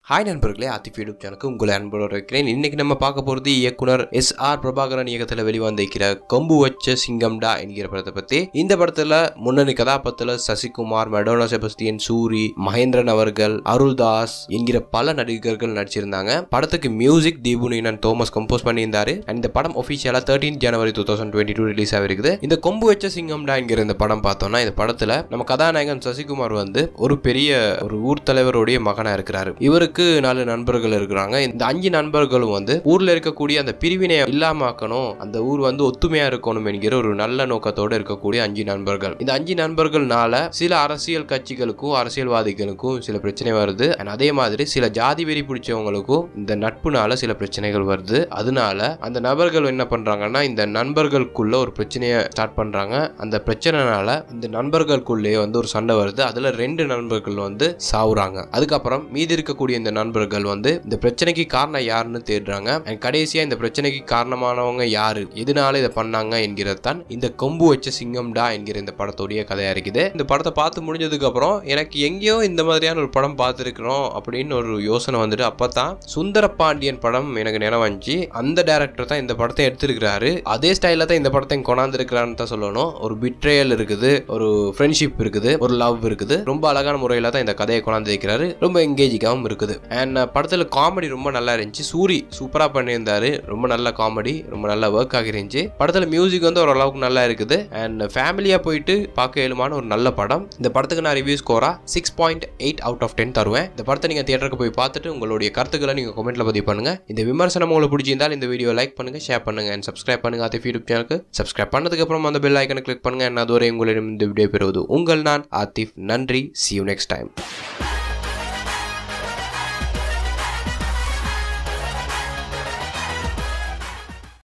hi நண்பர்களே ஆத்திஃப் YouTube சேனலுக்கு உங்களை அன்போடு இருக்கிறேன் இன்னைக்கு நம்ம பார்க்க போகிறது இயக்குனர் எஸ் ஆர் பிரபாகரன் இயக்கத்தில் வெளிவந்திருக்கிற கொம்பு வச்ச சிங்கம்டா என்கிற படத்தை பற்றி இந்த படத்தில் முன்னணி கதாபாத்திரத்தில் சசிகுமார் மெடோனா செபஸ்டியன் சூரி மகேந்திரன் அவர்கள் அருள்தாஸ் என்கிற பல நடிகர்கள் நடிச்சிருந்தாங்க படத்துக்கு மியூசிக் தீபுனினன் தோமஸ் கம்போஸ் பண்ணியிருந்தாரு அண்ட் இந்த படம் ஒஃபிஷியலாக thirteen January two thousand twenty two release ஆகிருக்குது இந்த கொம்பு வச்ச சிங்கம்டா என்கிற இந்த படம் பார்த்தோம்னா இந்த படத்தில் நம்ம கதாநாயகன் சசிகுமார் வந்து ஒரு பெரிய ஒரு ஊர் தலைவருடைய மகனாக இருக்கிறாரு இவருக்கு நாலு நண்பர்கள் இருக்கிறாங்க இந்த அஞ்சு நண்பர்களும் வந்து ஊர்ல இருக்கக்கூடிய அந்த பிரிவினை இல்லாமக்கணும் அந்த ஊர் வந்து ஒத்துமையா இருக்கணும் என்கிற ஒரு நல்ல நோக்கத்தோட இருக்கக்கூடிய அஞ்சு நண்பர்கள் இந்த அஞ்சு நண்பர்கள்னால சில அரசியல் கட்சிகளுக்கும் அரசியல்வாதிகளுக்கும் சில பிரச்சனை வருது and அதே மாதிரி சில ஜாதி வெறி பிடிச்சவங்களுக்கும் இந்த நட்புனால சில பிரச்சனைகள் வருது அதனால அந்த நபர்கள் என்ன பண்றாங்கன்னா இந்த நண்பர்களுக்குள்ள ஒரு பிரச்சனையை ஸ்டார்ட் பண்றாங்க அந்த பிரச்சனைனால இந்த நண்பர்களுக்குள்ளேயே வந்து ஒரு சண்டை வருது அதுல ரெண்டு நண்பர்கள் வந்து சாவுறாங்க அதுக்கப்புறம் மீதி இருக்கக்கூடிய இந்த நண்பர்கள் வந்து இந்த பிரச்சனைக்கு காரணம் யாருன்னு தேடுறாங்க and கடைசியா இந்த பிரச்சனைக்கு காரணமானவங்க யாரு எதனால இதை பண்ணாங்க என்கிறது தான் இந்த கொம்பு வச்ச சிங்கம்டா என்கிற இந்த படத்துடைய கதையா இருக்குது இந்த படத்தை பார்த்து முடிஞ்சதுக்கு அப்புறம் எனக்கு எங்கேயோ இந்த மாதிரியான ஒரு படம் பார்த்துருக்கிறோம் அப்படின்னு ஒரு யோசனை வந்துட்டு அப்பதான் சுந்தர பாண்டியன் படம் எனக்கு நினைவஞ்சி அந்த டேரக்டர் தான் இந்த படத்தை எடுத்திருக்கிறாரு அதே ஸ்டைல தான் இந்த படத்தை கொண்டாந்துருக்கிறான்னு தான் சொல்லணும் ஒரு பிட்ரேயல் இருக்குது ஒரு ஃப்ரெண்ட்ஷிப் இருக்குது ஒரு லவ் இருக்குது ரொம்ப அழகான முறையில் தான் இந்த கதையை கொண்டாந்து வைக்கிறாரு ரொம்ப எங்கேஜிங்காகவும் இருக்குது அண்ட் படத்தில் காமெடி ரொம்ப நல்லா இருந்துச்சு சூரி சூப்பராக பண்ணியிருந்தாரு ரொம்ப நல்ல காமெடி ரொம்ப நல்ல ஒர்க் ஆகிருந்துச்சு படத்தில் மியூசிக் வந்து ஓரளவுக்கு நல்லா இருக்குது அண்ட் ஃபேமிலியாக போயிட்டு பார்க்க இயலுமான ஒரு நல்ல படம் இந்த படத்துக்கு நான் ரிவ்யூ ஸ்கோரா six point eight out of ten தருவேன் இந்த படத்தை நீங்கள் தியேட்டருக்கு போய் பார்த்துட்டு உங்களுடைய கருத்துக்களை நீங்கள் கமெண்ட்டில் பதிவு பண்ணுங்க இந்த விமர்சனம் உங்களுக்கு பிடிச்சிருந்தால் இந்த வீடியோ லைக் பண்ணுங்க ஷேர் பண்ணுங்க அண்ட் சப்ஸ்கிரைப் பண்ணுங்க ஆத்திஃப் யூடியூப் சேனலுக்கு சப்ஸ்கிரைப் பண்ணதுக்கு அப்புறம் அந்த பெல் ஐக்கனை கிளிக் பண்ணுங்க and அதுவரை உங்களிடம் இந்த வீடியோ பெறுவது உங்கள் நான் ஆத்திஃப் நன்றி see you next time